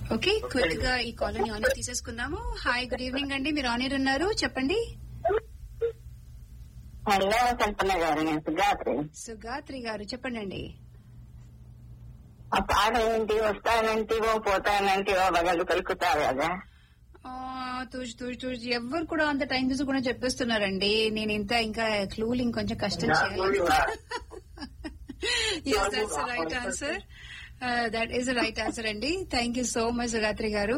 Okay quick గా ఈ colony on తీసేసుకుందాము హాయ్ గుడ్ ఈవినింగ్ అండి మీరు ఆన్ ఉన్నారు చెప్పండి హలో కల్పన గారు నేను సుజాత్రి సుగాత్రి గారు చెప్పండి అండి ఆ పాట ఏంటి వస్తానంటివో పోతానంటివో బగలు పలుకుతావు కదా తూజ్ తూజ్ తూజ్ ఎవ్వరు కూడా అంత టైం తీసుకుని చెప్పేస్తున్నారండి నేను ఇంత ఇంకా క్లూలు ఇంకొంచెం కష్టం చేయాలి that's right answer that is right answer అండి thank you so much Sugatri గారు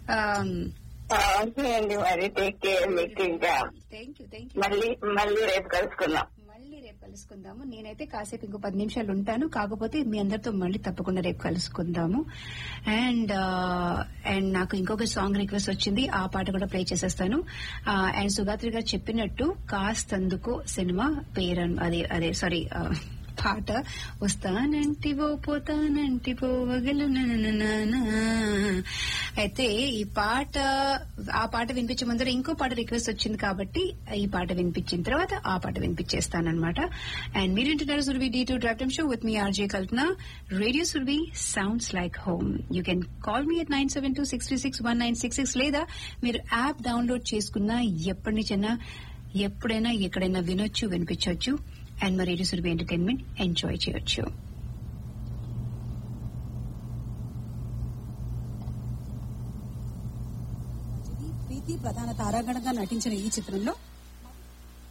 ఓకే అండి మరి టేక్ కేర్ మీకు ఇంకా థ్యాంక్ యూ థ్యాంక్ యూ మళ్ళీ మళ్ళీ రేపు కలుసుకుందాం మళ్ళీ రేపు కలుసుకుందాము నేనైతే కాసేపు ఇంకో పది నిమిషాలు ఉంటాను కాకపోతే మీ అందరితో మళ్ళీ తప్పకుండా రేపు కలుసుకుందాము అండ్ అండ్ నాకు ఇంకొక సాంగ్ రిక్వెస్ట్ వచ్చింది ఆ పాట కూడా ప్లే చేసేస్తాను అండ్ సుగాత్రి గారు చెప్పినట్టు కాస్తందుకు సినిమా పేరు అదే అదే సారీ పాట వస్తానంటివో పోతానంటివో వగలు నననననా. అయితే ఈ పాట ఆ పాట వినిపించే ముందర ఇంకో పాట రిక్వెస్ట్ వచ్చింది కాబట్టి ఈ పాట వినిపించిన తర్వాత ఆ పాట వినిపించేస్తానమాట అండ్ మీరు వింటున్నారు Survi D two drive time show with me RJ Kalpana radio Survi sounds like home you can call me at nine seven two six three six one nine six six లేదా మీరు యాప్ డౌన్లోడ్ చేసుకున్నా ఎప్పటి నుంచైనా ఎప్పుడైనా ఎక్కడైనా వినొచ్చు వినిపించవచ్చు అండ్ మా రేడియో సురభి ఎంటర్టైన్మెంట్ ఎంజాయ్ చేయొచ్చు ప్రీతి ప్రధాన తారాగణంగా నటించిన ఈ చిత్రంలో